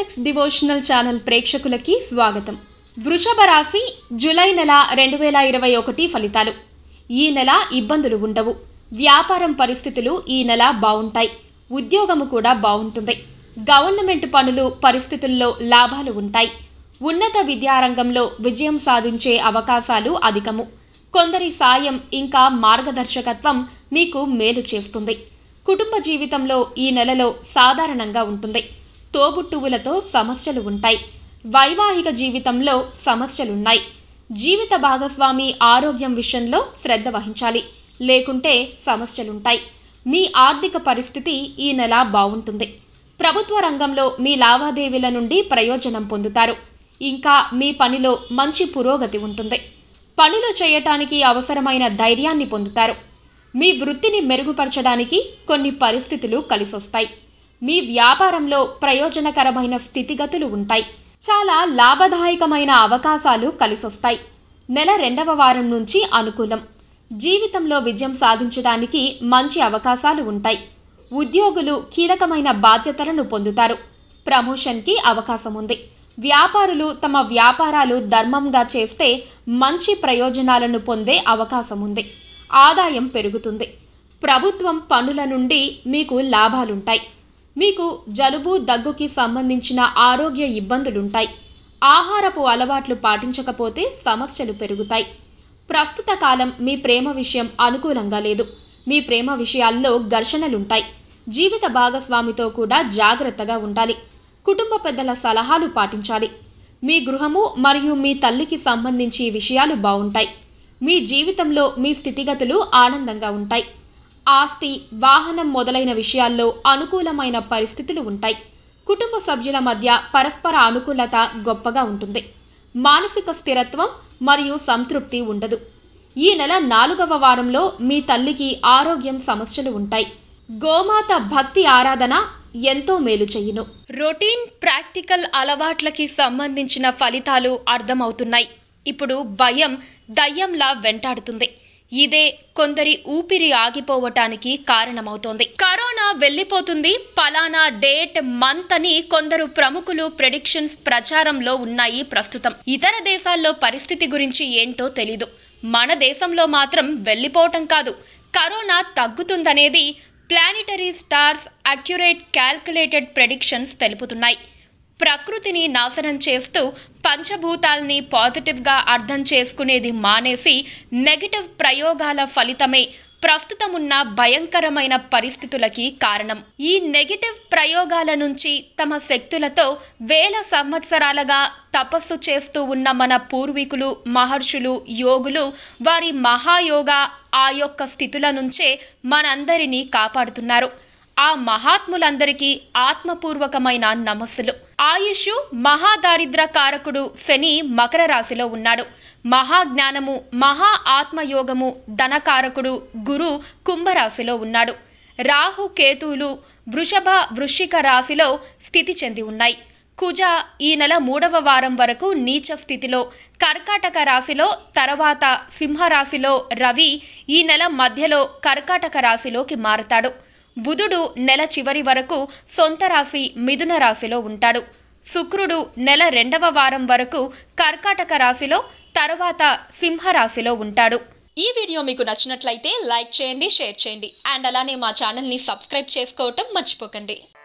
orthodox devotional channel ప్రేక్షకులకి స్వాగతం వృషభ రాశి జూలై నెల రెండు వేల ఇరవై ఒకటి ఫలితాలు ఈ నెల ఇబ్బందులు ఉండవు వ్యాపారం పరిస్థితులు ఈ నెల బాగుంటాయి ఉద్యోగము కూడా బాగుంటుంది గవర్నమెంట్ పనులు పరిస్థితుల్లో లాభాలు ఉంటాయి ఉన్నత విద్యారంగంలో విజయం సాధించే అవకాశాలు అధికము కొందరి సాయం ఇంకా మార్గదర్శకత్వం మీకు మేలు చేస్తుంది కుటుంబ జీవితంలో ఈ నెలలో సాధారణంగా ఉంటుంది తోబుట్టువులతో సమస్యలు ఉంటాయి వైవాహిక జీవితంలో సమస్యలున్నాయి జీవిత భాగస్వామి ఆరోగ్యం విషయంలో శ్రద్ధ వహించాలి లేకుంటే సమస్యలుంటాయి మీ ఆర్థిక పరిస్థితి ఈ నెల బాగుంటుంది ప్రభుత్వ రంగంలో మీ లావాదేవీల నుండి ప్రయోజనం పొందుతారు ఇంకా మీ పనిలో మంచి పురోగతి ఉంటుంది పనులు చేయటానికి అవసరమైన ధైర్యాన్ని పొందుతారు మీ వృత్తిని మెరుగుపరచడానికి కొన్ని పరిస్థితులు కలిసొస్తాయి మీ వ్యాపారంలో ప్రయోజనకరమైన స్థితిగతులు ఉంటాయి చాలా లాభదాయకమైన అవకాశాలు కలిసొస్తాయి నెల రెండవ వారం నుంచి అనుకూలం జీవితంలో విజయం సాధించడానికి మంచి అవకాశాలు ఉంటాయి ఉద్యోగులు కీలకమైన బాధ్యతలను పొందుతారు ప్రమోషన్కి అవకాశం ఉంది వ్యాపారులు తమ వ్యాపారాలు ధర్మంగా చేస్తే మంచి ప్రయోజనాలను పొందే అవకాశం ఉంది ఆదాయం పెరుగుతుంది ప్రభుత్వం పనుల నుండి మీకు లాభాలుంటాయి మీకు జలుబు దగ్గుకి సంబంధించిన ఆరోగ్య ఇబ్బందులుంటాయి ఆహారపు అలవాట్లు పాటించకపోతే సమస్యలు పెరుగుతాయి ప్రస్తుత కాలం మీ ప్రేమ విషయం అనుకూలంగా లేదు మీ ప్రేమ విషయాల్లో ఘర్షణలుంటాయి జీవిత భాగస్వామితో కూడా జాగ్రత్తగా ఉండాలి కుటుంబ పెద్దల సలహాలు పాటించాలి మీ గృహము మరియు మీ తల్లికి సంబంధించి విషయాలు బాగుంటాయి మీ జీవితంలో మీ స్థితిగతులు ఆనందంగా ఉంటాయి ఆస్తి వాహనం మొదలైన విషయాల్లో అనుకూలమైన పరిస్థితులు ఉంటాయి కుటుంబ సభ్యుల మధ్య పరస్పర అనుకూలత గొప్పగా ఉంటుంది మానసిక స్థిరత్వం మరియు సంతృప్తి ఉండదు ఈ నెల నాలుగవ వారంలో మీ తల్లికి ఆరోగ్యం సమస్యలు ఉంటాయి గోమాత భక్తి ఆరాధన ఎంతో మేలు చెయ్యును రొటీన్ ప్రాక్టికల్ అలవాట్లకి సంబంధించిన ఫలితాలు అర్థమవుతున్నాయి ఇప్పుడు భయం దయ్యంలా వెంటాడుతుంది ఇదే కొందరి ఊపిరి ఆగిపోవటానికి కారణమవుతోంది కరోనా వెళ్ళిపోతుంది పలానా డేట్ మంత్ అని కొందరు ప్రముఖులు ప్రెడిక్షన్స్ ప్రచారంలో ఉన్నాయి ప్రస్తుతం ఇతర దేశాల్లో పరిస్థితి గురించి ఏంటో తెలీదు మన దేశంలో మాత్రం వెళ్ళిపోవటం కాదు కరోనా తగ్గుతుందనేది planetary stars accurate calculated predictions తెలుపుతున్నాయి ప్రకృతిని నాశనం చేస్తూ పంచభూతాల్ని పాజిటివ్గా అర్థం చేసుకునేది మానేసి నెగటివ్ ప్రయోగాల ఫలితమే ప్రస్తుతమున్న భయంకరమైన పరిస్థితులకి కారణం ఈ నెగటివ్ ప్రయోగాల నుంచి తమ శక్తులతో వేల సంవత్సరాలుగా తపస్సు చేస్తూ ఉన్న మన పూర్వీకులు మహర్షులు యోగులు వారి మహాయోగ ఆ యొక్క స్థితుల నుంచే మనందరినీ కాపాడుతున్నారు ఆ మహాత్ములందరికీ ఆత్మపూర్వకమైన నమస్సులు ఆయుష్ మహాదారిద్ర కారకుడు శని మకర రాశిలో ఉన్నాడు మహాజ్ఞానము మహా ఆత్మయోగము ధనకారకుడు గురు కుంభరాశిలో ఉన్నాడు రాహు కేతువులు వృషభ వృశ్చిక రాశిలో స్థితి చెంది ఉన్నాయి కుజ ఈ నెల మూడవ వారం వరకు నీచ స్థితిలో కర్కాటక రాశిలో తర్వాత సింహరాశిలో రవి ఈ నెల మధ్యలో కర్కాటక రాశిలోకి మారతాడు బుధుడు నెల చివరి వరకు సొంత రాశి మిథున రాశిలో ఉంటాడు శుక్రుడు నెల రెండవ వారం వరకు కర్కాటక రాశిలో తర్వాత సింహరాశిలో ఉంటాడు ఈ వీడియో మీకు నచ్చినట్లయితే లైక్ చేయండి షేర్ చేయండి అండ్ అలానే మా ఛానల్ని సబ్స్క్రైబ్ చేసుకోవటం మర్చిపోకండి